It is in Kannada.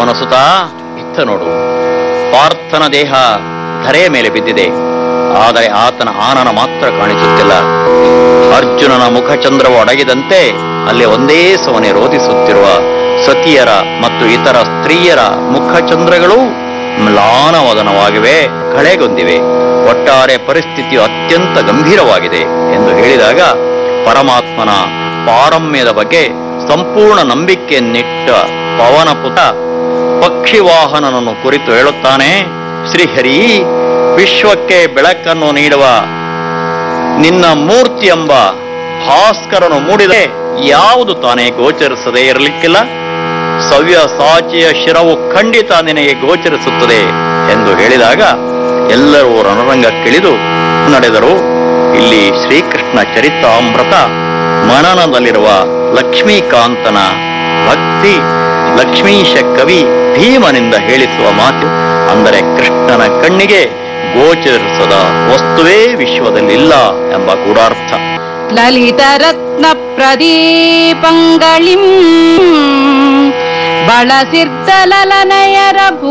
ಪವನಸುತ ಇತ್ತ ನೋಡು ಪಾರ್ಥನ ದೇಹ ಧರೆಯ ಮೇಲೆ ಬಿದ್ದಿದೆ ಆದರೆ ಆತನ ಆನನ ಮಾತ್ರ ಕಾಣಿಸುತ್ತಿಲ್ಲ ಅರ್ಜುನನ ಮುಖಚಂದ್ರವು ಅಡಗಿದಂತೆ ಅಲ್ಲಿ ಒಂದೇ ಸವನೆ ರೋಧಿಸುತ್ತಿರುವ ಸತಿಯರ ಮತ್ತು ಇತರ ಸ್ತ್ರೀಯರ ಮುಖಚಂದ್ರಗಳು ಮ್ಲಾನವದನವಾಗಿವೆ ಕಳೆಗೊಂದಿವೆ ಒಟ್ಟಾರೆ ಪರಿಸ್ಥಿತಿಯು ಅತ್ಯಂತ ಗಂಭೀರವಾಗಿದೆ ಎಂದು ಹೇಳಿದಾಗ ಪರಮಾತ್ಮನ ಪಾರಮ್ಯದ ಬಗ್ಗೆ ಸಂಪೂರ್ಣ ನಂಬಿಕೆಯನ್ನಿಟ್ಟ ಪವನಪುತ ಪಕ್ಷಿವಾಹನನನ್ನು ಕುರಿತು ಹೇಳುತ್ತಾನೆ ಶ್ರೀಹರಿ ವಿಶ್ವಕ್ಕೆ ಬೆಳಕನ್ನು ನೀಡುವ ನಿನ್ನ ಮೂರ್ತಿ ಎಂಬ ಭಾಸ್ಕರನು ಮೂಡಿದೆ ಯಾವುದು ತಾನೇ ಗೋಚರಿಸದೇ ಇರಲಿಕ್ಕಿಲ್ಲ ಸವ್ಯ ಸಾಚಿಯ ಶಿರವು ಖಂಡಿತ ನಿನಗೆ ಗೋಚರಿಸುತ್ತದೆ ಎಂದು ಹೇಳಿದಾಗ ಎಲ್ಲರೂ ರಣರಂಗಕ್ಕಿಳಿದು ನಡೆದರು ಇಲ್ಲಿ ಶ್ರೀಕೃಷ್ಣ ಚರಿತಾಮೃತ ಮನನದಲ್ಲಿರುವ ಲಕ್ಷ್ಮೀಕಾಂತನ ಭಕ್ತಿ ಲಕ್ಷ್ಮೀಶ ಕವಿ ಭೀಮನಿಂದ ಹೇಳಿಸುವ ಮಾತು ಅಂದರೆ ಕೃಷ್ಣನ ಕಣ್ಣಿಗೆ ಗೋಚರಿಸದ ವಸ್ತುವೇ ವಿಶ್ವದಲ್ಲಿಲ್ಲ ಎಂಬ ಗೂಢಾರ್ಥ ಲಲಿತರತ್ನಪ್ರದೀಪಗಳಿಂ ಬಳಸಿರ್ದಲನಯರ